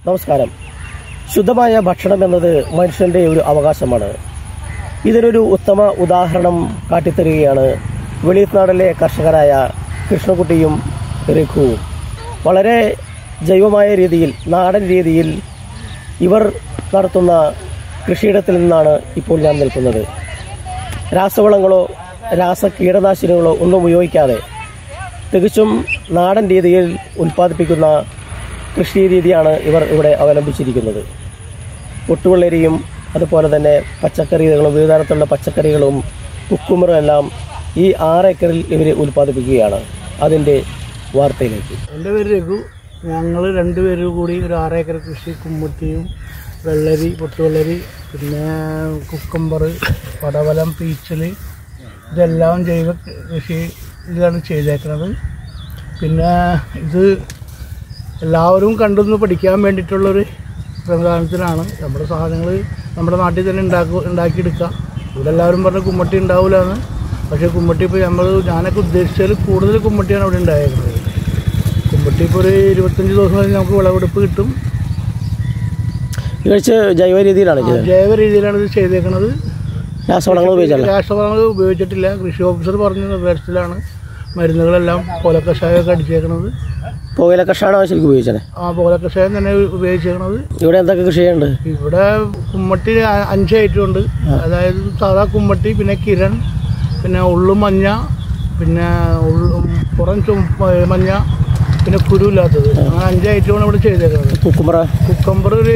നമസ്കാരം ശുദ്ധമായ ഭക്ഷണം എന്നത് മനുഷ്യന്റെ ഒരു അവകാശമാണ് ഇതിനൊരു ഉത്തമ ഉദാഹരണം കാട്ടിത്തരികയാണ് വെളിയത്നാടിലെ കർഷകരായ കൃഷ്ണകുട്ടിയും രഘുവും വളരെ ജൈവമായ രീതിയിൽ നാടൻ രീതിയിൽ ഇവർ നടത്തുന്ന കൃഷിയിടത്തിൽ നിന്നാണ് ഇപ്പോൾ ഞാൻ നിൽക്കുന്നത് രാസവളങ്ങളോ രാസ കീടനാശിനികളോ ഒന്നും ഉപയോഗിക്കാതെ തികച്ചും നാടൻ രീതിയിൽ ഉൽപ്പാദിപ്പിക്കുന്ന കൃഷി രീതിയാണ് ഇവർ ഇവിടെ അവലംബിച്ചിരിക്കുന്നത് പൊട്ടുവെള്ളരിയും അതുപോലെ തന്നെ പച്ചക്കറികളും വിവിധ തരത്തിലുള്ള പച്ചക്കറികളും കുക്കുമറും എല്ലാം ഈ ആറ് ഏക്കറിൽ ഇവർ ഉൽപ്പാദിപ്പിക്കുകയാണ് അതിൻ്റെ വാർത്തയിലേക്ക് എൻ്റെ പേര് രഘു ഞങ്ങൾ രണ്ടുപേരും കൂടി ഒരു ആറേക്കർ കൃഷി കുമ്മുട്ടിയും വെള്ളരി പൊട്ടുവെള്ളരി പിന്നെ കുക്കമ്പർ പടവലം പീച്ചൽ ഇതെല്ലാം ജൈവ കൃഷി ഇതാണ് ചെയ്തേക്കുന്നത് പിന്നെ ഇത് എല്ലാവരും കണ്ടൊന്ന് പഠിക്കാൻ വേണ്ടിയിട്ടുള്ളൊരു പ്രധാനത്തിലാണ് നമ്മുടെ സാധനങ്ങൾ നമ്മുടെ നാട്ടിൽ തന്നെ ഉണ്ടാക്കുക ഉണ്ടാക്കിയെടുക്കുക ഇവിടെ എല്ലാവരും പറഞ്ഞ കുമ്മട്ടി ഉണ്ടാവില്ല എന്ന് പക്ഷേ കുമ്മട്ടി ഇപ്പോൾ നമ്മൾ ഞാനൊക്കെ ഉദ്ദേശിച്ചതിൽ കൂടുതൽ കുമ്മട്ടിയാണ് ഇവിടെ ഉണ്ടായിരിക്കുന്നത് കുമ്പട്ടി ഇപ്പോൾ ഒരു ഇരുപത്തഞ്ച് ദിവസം കഴിഞ്ഞ് നമുക്ക് വിളവെടുപ്പ് കിട്ടും കഴിച്ച് ജൈവ രീതിയിലാണ് ചെയ്തത് ജൈവ രീതിയിലാണ് ഇത് ചെയ്തേക്കുന്നത് രാസവളങ്ങൾ ഉപയോഗിച്ചല്ല രാഷ്ട്രവളങ്ങൾ ഉപയോഗിച്ചിട്ടില്ല കൃഷി ഓഫീസർ പറഞ്ഞ നിർദ്ദേശത്തിലാണ് മരുന്നുകളെല്ലാം പോലക്കഷായമൊക്കെ അടിച്ചേക്കുന്നത് പുകയില കഷാണോ ശരിക്കും ഉപയോഗിച്ചത് ആ പോലക്കഷായം തന്നെ ഉപയോഗിച്ചേക്കുന്നത് ഇവിടെ എന്തൊക്കെ കൃഷി ചെയ്യുന്നുണ്ട് ഇവിടെ കുമ്മട്ടി അ- അഞ്ച് ഐറ്റം ഉണ്ട് അതായത് സാധാ കുമ്മട്ടി പിന്നെ കിരൺ പിന്നെ ഉള്ളു മഞ്ഞ പിന്നെ ഉള്ളു പുറം ചുമ മഞ്ഞ പിന്നെ കുരുവില്ലാത്തത് അങ്ങനെ അഞ്ച് ഐറ്റമാണ് ഇവിടെ ചെയ്തേക്കുന്നത് കുക്കുമറ കുക്കമ്പർ ഒരു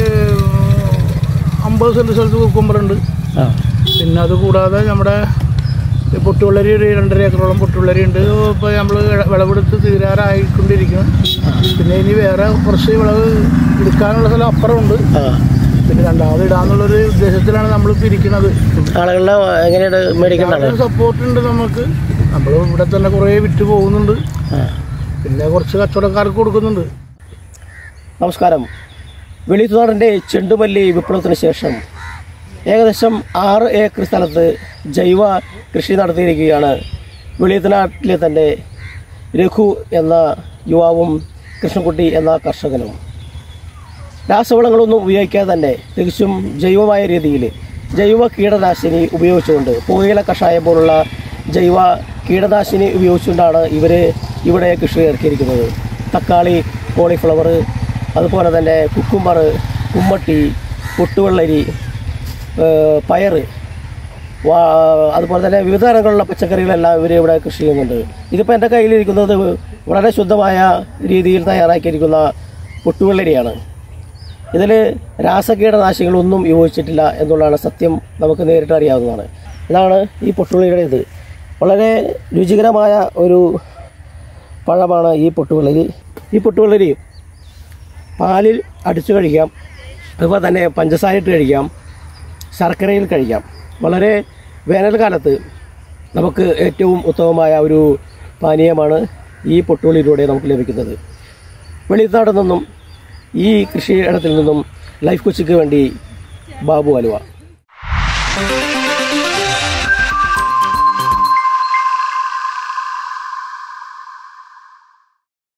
അമ്പത് സെൻറ്റ് സ്ഥലത്ത് കുക്കമ്പർ ഉണ്ട് ആ പിന്നെ അത് കൂടാതെ നമ്മുടെ ഈ പൊട്ടുവെള്ളരി ഒരു രണ്ടര ഏക്കറോളം പൊട്ടുവെള്ളരി ഉണ്ട് ഇപ്പോൾ നമ്മൾ വിളവെടുത്ത് തീരാറായിക്കൊണ്ടിരിക്കുന്നു പിന്നെ ഇനി വേറെ കുറച്ച് വിളവ് എടുക്കാനുള്ള സ്ഥലം അപ്പുറമുണ്ട് ആ പിന്നെ രണ്ടാമത് ഇടാന്നുള്ളൊരു ഉദ്ദേശത്തിലാണ് നമ്മളിപ്പോൾ ഇരിക്കുന്നത് ആളുകളുടെ എങ്ങനെയാണ് മേടിക്കേണ്ടതാണ് സപ്പോർട്ട് ഉണ്ട് നമുക്ക് നമ്മൾ ഇവിടെ തന്നെ കുറേ വിറ്റ് പോകുന്നുണ്ട് ആ പിന്നെ കുറച്ച് കച്ചവടക്കാർക്ക് കൊടുക്കുന്നുണ്ട് നമസ്കാരം വെളിത്തുനാടിൻ്റെ ചെണ്ടുമല്ലി വിപ്ലവത്തിന് ശേഷം ഏകദേശം ആറ് ഏക്കർ സ്ഥലത്ത് ജൈവ കൃഷി നടത്തിയിരിക്കുകയാണ് വെളിയത്തനാട്ടിലെ തന്നെ രഘു എന്ന യുവാവും കൃഷ്ണൻകുട്ടി എന്ന കർഷകനും രാസവളങ്ങളൊന്നും ഉപയോഗിക്കാതെ തന്നെ തികച്ചും ജൈവമായ രീതിയിൽ ജൈവ കീടനാശിനി ഉപയോഗിച്ചുകൊണ്ട് പുകയില കഷായം പോലുള്ള ജൈവ കീടനാശിനി ഉപയോഗിച്ചുകൊണ്ടാണ് ഇവർ ഇവിടെ കൃഷി ഇറക്കിയിരിക്കുന്നത് തക്കാളി കോളിഫ്ലവർ അതുപോലെ തന്നെ കുക്കുംബർ കുമ്മട്ടി പൊട്ടുവെള്ളരി ഏഹ് പയറ് വാ അതുപോലെ തന്നെ വിവിധ തരങ്ങളുള്ള പച്ചക്കറികളെല്ലാം ഇവർ ഇവിടെ കൃഷി ചെയ്യുന്നുണ്ട് ഇതിപ്പോൾ എൻ്റെ കയ്യിലിരിക്കുന്നത് വളരെ ശുദ്ധമായ രീതിയിൽ തയ്യാറാക്കിയിരിക്കുന്ന പൊട്ടുവെള്ളരിയാണ് ഇതിൽ രാസകീടനാശികളൊന്നും ഉപയോഗിച്ചിട്ടില്ല എന്നുള്ളതാണ് സത്യം നമുക്ക് നേരിട്ട് അറിയാവുന്നതാണ് ഇതാണ് ഈ പൊട്ടുവെള്ളിയുടെ ഇത് വളരെ രുചികരമായ ഒരു പഴമാണ് ഈ പൊട്ടുവെള്ളരി ഈ പൊട്ടുവെള്ളരി പാലിൽ അടിച്ചു കഴിക്കാം അതുപോലെ തന്നെ പഞ്ചസാര ഇട്ട് കഴിക്കാം ശർക്കരയിൽ കഴിക്കാം വളരെ വേനൽക്കാലത്ത് നമുക്ക് ഏറ്റവും ഉത്തമമായ ഒരു പാനീയമാണ് ഈ പൊട്ടുവെള്ളിയിലൂടെ നമുക്ക് ലഭിക്കുന്നത് വെളിത്താട് നിന്നും ഈ കൃഷിയിടത്തിൽ നിന്നും ലൈഫ് കൊച്ചിക്ക് വേണ്ടി ബാബു അലുവ